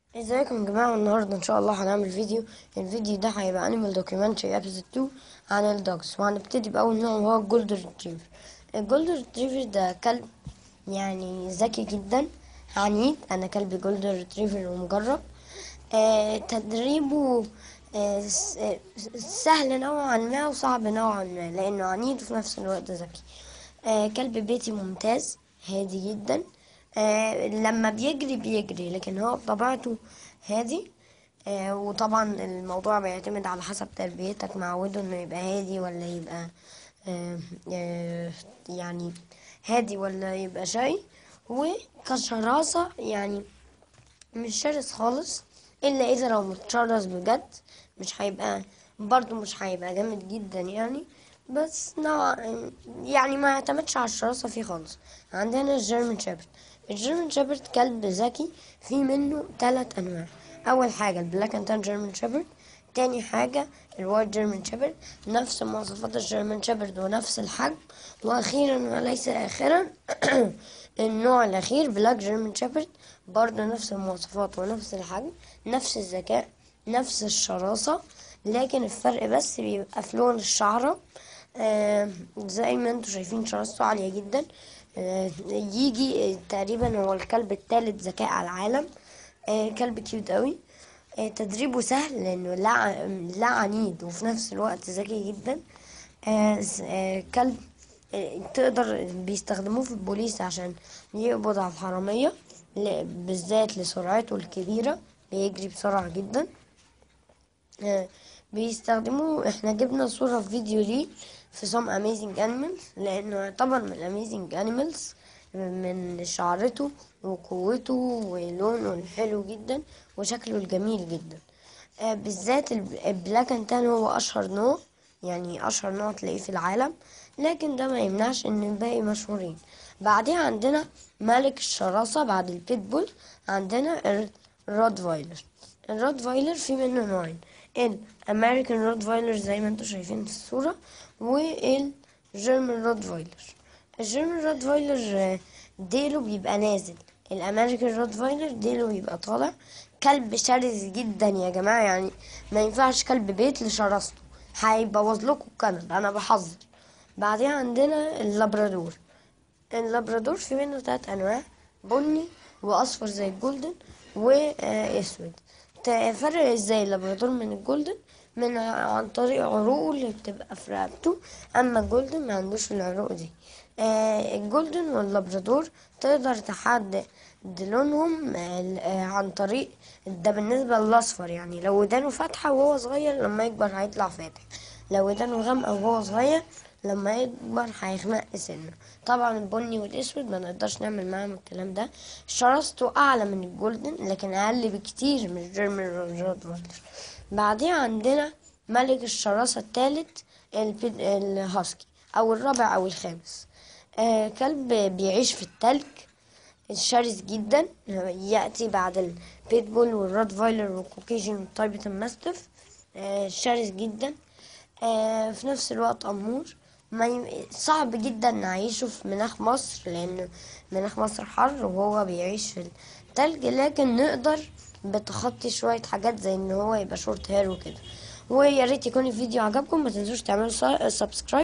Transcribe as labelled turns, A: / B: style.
A: ازيكم يا جماعة النهاردة ان شاء الله هنعمل فيديو الفيديو ده هيبقى انيمال دوكيومنتري ابيسود 2 عن الدوجز وهنبتدي بأول نوع وهو الجولدن ريتريفر الجولدن ريتريفر ده كلب يعني ذكي جدا عنيد انا كلبي جولدن ريتريفر ومجرب آه تدريبه آه س- آه، سهل نوعا ما وصعب نوعا ما لانه عنيد وفي نفس الوقت ذكي آه كلب بيتي ممتاز هادي جدا آه لما بيجري بيجري لكن هو بطبيعته هادي آه وطبعا الموضوع بيعتمد على حسب تربيتك معوده انه يبقى هادي ولا يبقى آه آه يعني هادي ولا يبقى شاي وكشراسة يعني مش شرس خالص الا اذا لو متشرس بجد مش هيبقى برضو مش هيبقى جامد جدا يعني بس نوع يعني ما يعتمدش على الشراسة فيه خالص عندنا الجيرمان شيبرد الجيرمان شيبرد كلب ذكي في منه ثلاث انواع اول حاجة البلاك اند تان جيرمان شيبرد تاني حاجة الوايت جيرمان شيبرد نفس مواصفات الجيرمان شيبرد ونفس الحجم واخيرا وليس اخرا النوع الاخير بلاك جيرمان شيبرد برضه نفس المواصفات ونفس الحجم نفس الذكاء نفس الشراسة لكن الفرق بس بيبقى في لون الشعرة آه زي ما انتوا شايفين شراسته عالية جدا آه يجي آه، تقريبا هو الكلب الثالث ذكاء على العالم آه كلب كيوت قوي آه تدريبه سهل لانه لا ع- لا عنيد وفي نفس الوقت ذكي جدا آه س- آه كلب آه، تقدر بيستخدموه في البوليس عشان يقبض على الحرامية ل- بالذات لسرعته الكبيرة بيجري بسرعة جدا آه، بيستخدموه احنا جبنا صورة في فيديو ليه في some amazing animals لانه يعتبر من amazing animals من شعرته وقوته ولونه الحلو جدا وشكله الجميل جدا آه، بالذات الب- البلاك اند تان هو اشهر نوع يعني اشهر نوع تلاقيه في العالم لكن ده ما يمنعش ان الباقي مشهورين بعدها عندنا ملك الشراسة بعد البيت بول عندنا الرود فايلر الرود فايلر في منه نوعين الامريكان رود فايلر زي ما انتم شايفين في الصورة والجيرمان رود فايلر الجيرمان رود فايلر آه، ديله بيبقى نازل الامريكان رود فايلر ديله بيبقى طالع كلب شرس جدا يا جماعة يعني ما ينفعش كلب بيت لشراسته هيبوظ لكم الكنب انا بحذر بعدين عندنا اللابرادور اللابرادور في منه تلات انواع بني واصفر زي الجولدن واسود تفرق ازاي اللابرادور من الجولدن من ع- عن طريق عروقه اللي بتبقى في رقبته اما الجولدن ما عندوش العروق دي آه، الجولدن واللابرادور تقدر تحدد لونهم آه، آه، عن طريق ده بالنسبة للأصفر يعني لو ودانه فاتحة وهو صغير لما يكبر هيطلع فاتح لو ودانه غامقة وهو صغير لما يكبر هيغمق سنه طبعا البني والاسود ما نقدرش نعمل معاهم الكلام ده شراسته اعلى من الجولدن لكن اقل بكتير من الجيرمان رود بعدين عندنا ملك الشراسة الثالث الهاسكي او الرابع او الخامس آه كلب بيعيش في التلج شرس جدا يأتي بعد البيتبول والرود فايلر والكوكيجن والتايبتن ماستف آه شرس جدا آه في نفس الوقت أمور ما ي... صعب جدا نعيشه في مناخ مصر لأن مناخ مصر حر وهو بيعيش في التلج لكن نقدر بتخطي شوية حاجات زي ان هو يبقى شورت هير وكده ويا ريت يكون الفيديو عجبكم ما تنسوش تعملوا سبسكرايب